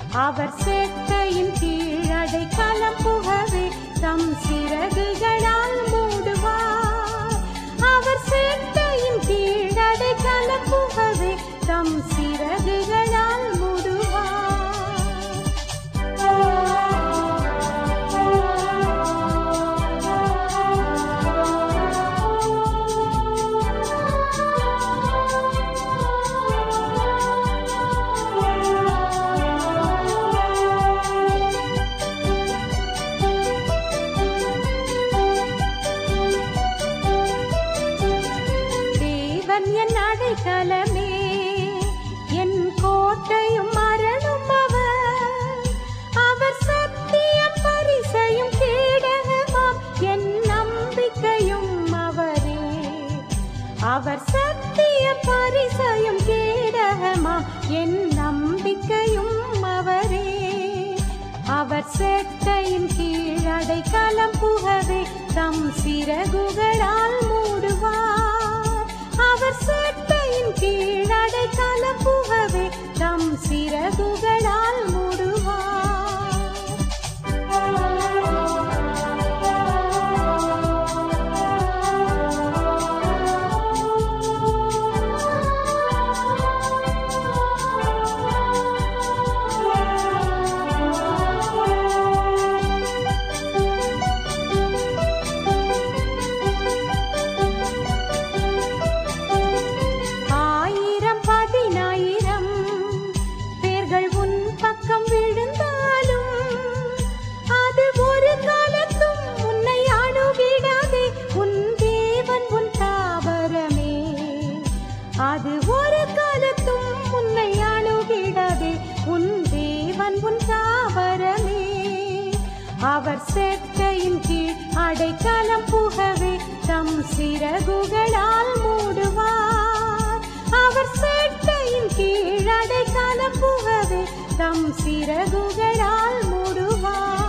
அவர் சேட்டையின் கீழடை களம் புகவே தம் சிறகுகளால் மூடுவார் அவர் சேட்டையின் கீழடை களம் புகவே தம் சிறகுகளால் தேவன் என் அடைக்கலமே என் கோட்டையும் மரணும் அவர் அவர் சத்தியம் பரிசையும் கேடகமாம் என் நம்பிக்கையும் அவரே அவர் சத்திய பரிசையும் கேடகமாம் என் நம்பிக்கையும் அவரே அவர் சேட்டையின் கீழடை களம் புகவே தம் சிறகுகளால் மூடுவார் அவர் சேட்டையின் கீழடை களம் புகவே தம் சிறகுகளால் ஆயிரம் பதினாயிரம் பேர்கள் உன் பக்கம் விழுந்தாலும் அது ஒரு காலத்தும் உன்னை அணுகிடாதே உன் தேவன் உன் தாவரமே அது ஒரு காலத்தும் உன்னை அணுகிடாதே உன் தேவன் உன் தாவரமே அவர் சேட்டையின் கீழ் அடைக்கலம் புகவே தம் சிறகுகளால் மூடுவார் அவர் சேட்டையின் கீழ் அடைக்கலம் புகவே தம் சிறகுகளால் மூடுவார்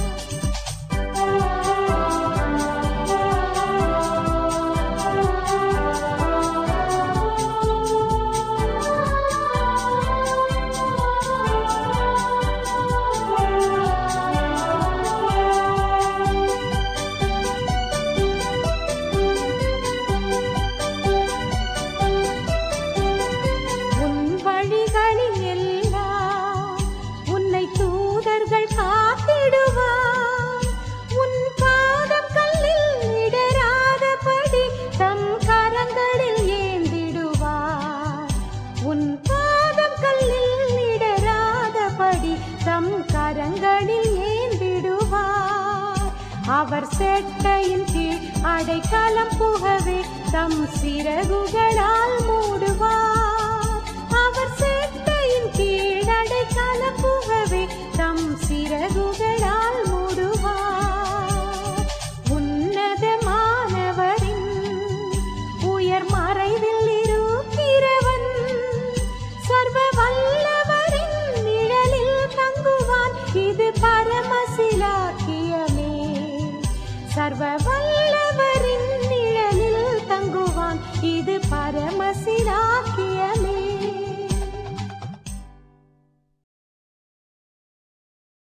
உன் வழிகளில் எல்லாம் உன்னை தூதர்கள் காத்திடுவார் உன் பாதம் கல்லில் இடராதபடி தம் கரங்களில் ஏந்திடுவார் உன் பாதம் கல்லில் இடராதபடி தம் கரங்களில் ஏந்திடுவார் அவர் சேட்டையின் கீழ் அடைக்கலம் புகவே தம் சிறகுகளால் மூடுவார் அவர் சேட்டையின் கீழ் அடைக்கலம் புகவே தம் சிறகுகளால் மூடுவார் உன்னதமானவரின் உயர் மறைவில் இருக்கிறவன் சர்வ வல்லவரின் நிழலில் தங்குவான் இது பரமசிலாக்கியமே சர்வ